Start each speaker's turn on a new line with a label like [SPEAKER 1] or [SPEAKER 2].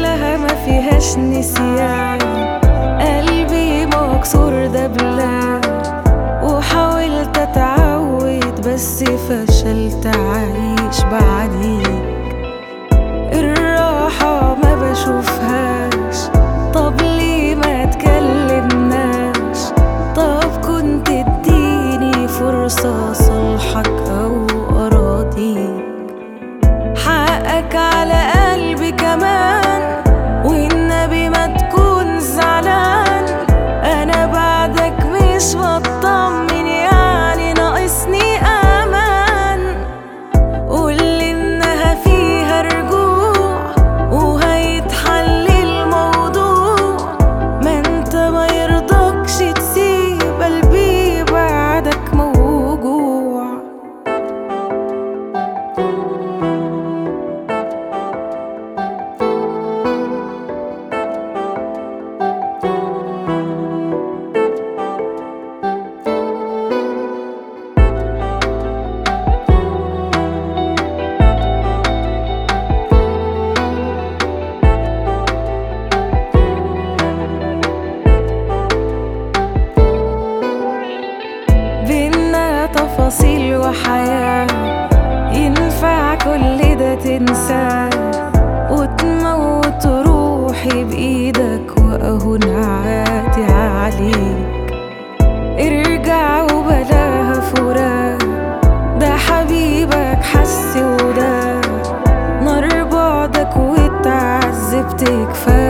[SPEAKER 1] كلها ما فيهاش نسيان قلبي مكسور دبلان وحاولت اتعود بس فشلت اعيش بعديك الراحة ما بشوفهاش طب ليه ما تكلمناش طب كنت اديني فرصة صلحك او اراضيك حقك على قلبي كمان والنبي ما تكون زعلان انا بعدك مش بطمن يعني ناقصني امان قولي انها فيها رجوع وهيتحل الموضوع ما انت ما يرضكش تسيب قلبي بعدك موجوع بينا تفاصيل وحياة ينفع كل ده تنساه وتموت روحي بإيدك وأهون عادي عليك ارجع وبلاها فراق ده حبيبك حس وده نار بعدك واتعذبت كفاية